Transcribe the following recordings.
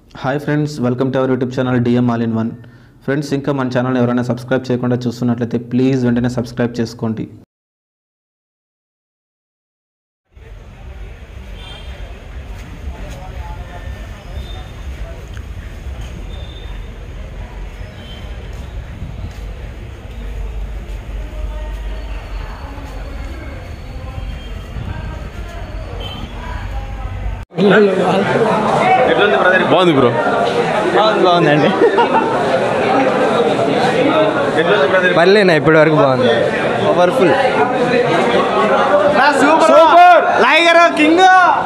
Hi friends welcome to our YouTube channel DM all in one friends ఇంకా మన channel ఎవరైనా subscribe చేయకుండా చూస్తున్నట్లయితే ప్లీజ్ వెంటనే సబ్స్క్రైబ్ చేసుకోండి బాగుంది బ్రో బాగుంది బాగుందండి పర్లేనా ఇప్పటి వరకు బాగుంది పవర్ఫుల్ సూపర్ లైగర్ కింగ్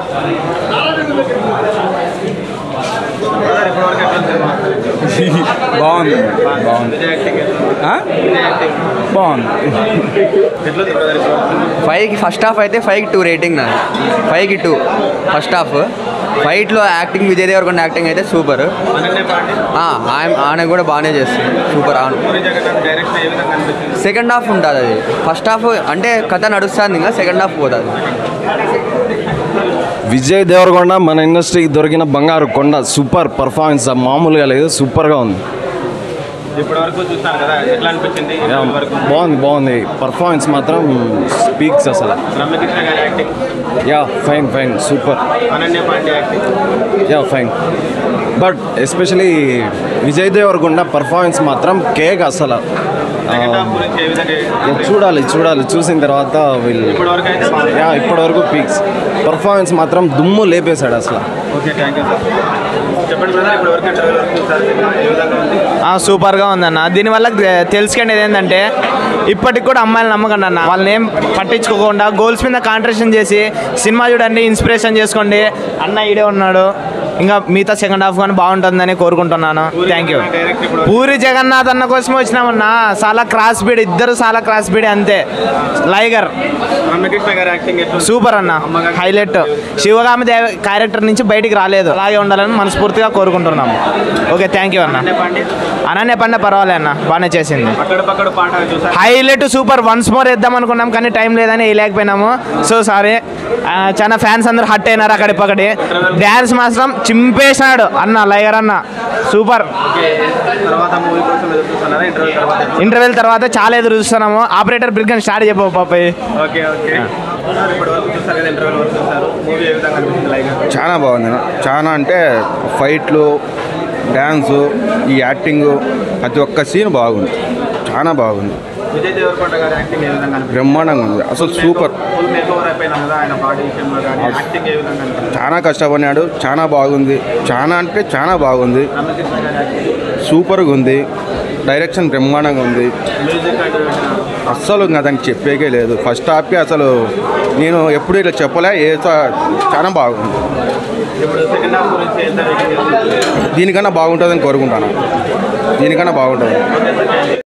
బాగుంది బాగుంది ఆ? బాగుంది ఫైవ్కి ఫస్ట్ హాఫ్ అయితే ఫైవ్కి టూ రేటింగ్ నాది ఫైవ్కి టూ ఫస్ట్ హాఫ్ ఫైట్లో యాక్టింగ్ విజయ్ దేవరకొండ యాక్టింగ్ అయితే సూపర్ ఆయన ఆయన కూడా బాగానే చేస్తుంది సూపర్ అవును సెకండ్ హాఫ్ ఉంటుంది అది ఫస్ట్ హాఫ్ అంటే కథ నడుస్తుంది ఇంకా సెకండ్ హాఫ్ పోతుంది విజయ్ దేవరకొండ మన ఇండస్ట్రీకి దొరికిన బంగారు కొండ సూపర్ పర్ఫార్మెన్స్ మామూలుగా లేదు సూపర్గా ఉంది ఇప్పటి వరకు చూస్తాను కదా ఎట్లా అనిపించింది యా, వరకు బాగుంది బాగుంది పర్ఫార్మెన్స్ మాత్రం స్పీక్స్ అసలు రమ్యకృష్ణ గారి acting ya fine fine super Ananya Panday acting ya fine but especially Vijay Devarakonda performance మాత్రం కేక్ అసలు ఆ, సెకండ్ హాఫ్ గురించి ఏ విధంగా యా, చూడాలి చూడాలి చూసిన తర్వాత వీళ్ళు ఇప్పటి వరకు అయితే బాగుంది. యా ఇప్పటివరకు పీక్స్ పర్ఫార్మెన్స్ మాత్రం దుమ్ము లేపేశాడు అసలు ఓకే థ్యాంక్ యూ సార్ చెప్పండి బ్రదర్ ఇప్పటి వరకు ఇంటర్వ్యూ వరకు చూసారు ఏ విధంగా ఉంది సూపర్గా ఉందన్న దీనివల్ల తెలుసుకునేది ఏంటంటే ఇప్పటికి కూడా అమ్మాయిలు నమ్మకండి అన్న వాళ్ళని ఏం పట్టించుకోకుండా గోల్స్ మీద కాంట్రేషన్ చేసి సినిమా చూడండి ఇన్స్పిరేషన్ చేసుకోండి అన్న ఈడే ఉన్నాడు ఇంకా మిగతా సెకండ్ హాఫ్ కానీ బాగుంటుందని కోరుకుంటున్నాను థ్యాంక్ యూ డైరెక్ట్ ఇప్పుడు పూరి జగన్నాథ్ అన్న కోసం వచ్చినామన్నా చాలా క్రాస్ బీడ్ ఇద్దరు చాలా క్రాస్ బీడ్ అంతే లైగర్ రమ్యకృష్ణ గారి యాక్టింగ్ ఎట్లా ఉంది? సూపర్ అన్న హైలైట్ శివగామి దేవ క్యారెక్టర్ నుంచి బయటికి రాలేదు అలాగే ఉండాలని మనస్ఫూర్తిగా కోరుకుంటున్నాము ఓకే థ్యాంక్ యూ అన్న అనన్య పాండే అనన్య పండే పర్వాలే అన్న బాగానే చేసింది అక్కడ పక్కడ పాట చూసారు హైలైట్ సూపర్ వన్స్ మోర్ వేద్దాం అనుకున్నాం కానీ టైం లేదని వేయలేకపోయినాము సో సారీ చాలా ఫ్యాన్స్ అందరూ హట్ అయినారు అక్కడి పక్కడి డ్యాన్స్ మాత్రం చింపేసినాడు అన్న లైగర్ అన్న సూపర్ తర్వాత మూవీ కోసం ఎదురు చూస్తున్నారా ఇంటర్వ్యూ తర్వాత ఇంటర్వెల్ తర్వాత చాలా ఎదురు చూస్తున్నాము ఆపరేటర్ బ్రిగ్ స్టార్ట్ చెప్పు పాపయ్య ఓకే ఓకే ఇప్పటి వరకు చూస్తారు కదా ఇంటర్వ్యూ వరకు చూస్తారు మూవీ ఏ విధంగా అనిపించింది లైక్ చాలా బాగుంది చాలా అంటే ఫైట్లు డ్యాన్సు ఈ యాక్టింగ్ ప్రతి ఒక్క సీన్ బాగుంది చాలా బాగుంది విజయ్ దేవరకొండ గారి యాక్టింగ్ ఏ విధంగా అనిపించింది బ్రహ్మాండంగా ఉంది అసలు సూపర్ ఫుల్ మేక్ ఓవర్ అయిపోయినా కదా ఆయన బాడీ విషయంలో కానీ యాక్టింగ్ ఏ విధంగా అనిపించింది చాలా కష్టపడినాడు చాలా బాగుంది చాలా అంటే చాలా బాగుంది రమ్యకృష్ణ గారి యాక్టింగ్ సూపర్గా ఉంది డైరెక్షన్ బ్రహ్మాండంగా ఉంది మ్యూజిక్ అండ్ అస్సలు ఇంకా దానికి చెప్పేకే లేదు ఫస్ట్ హాఫ్కి అసలు నేను ఎప్పుడు ఇలా చెప్పలే ఏ చాలా బాగుంది ఇప్పుడు సెకండ్ హాఫ్ గురించి ఎంత రేటింగ్ ఇస్తారు? దీనికన్నా బాగుంటుందని కోరుకుంటాను దీనికన్నా బాగుంటుంది ఓకే సార్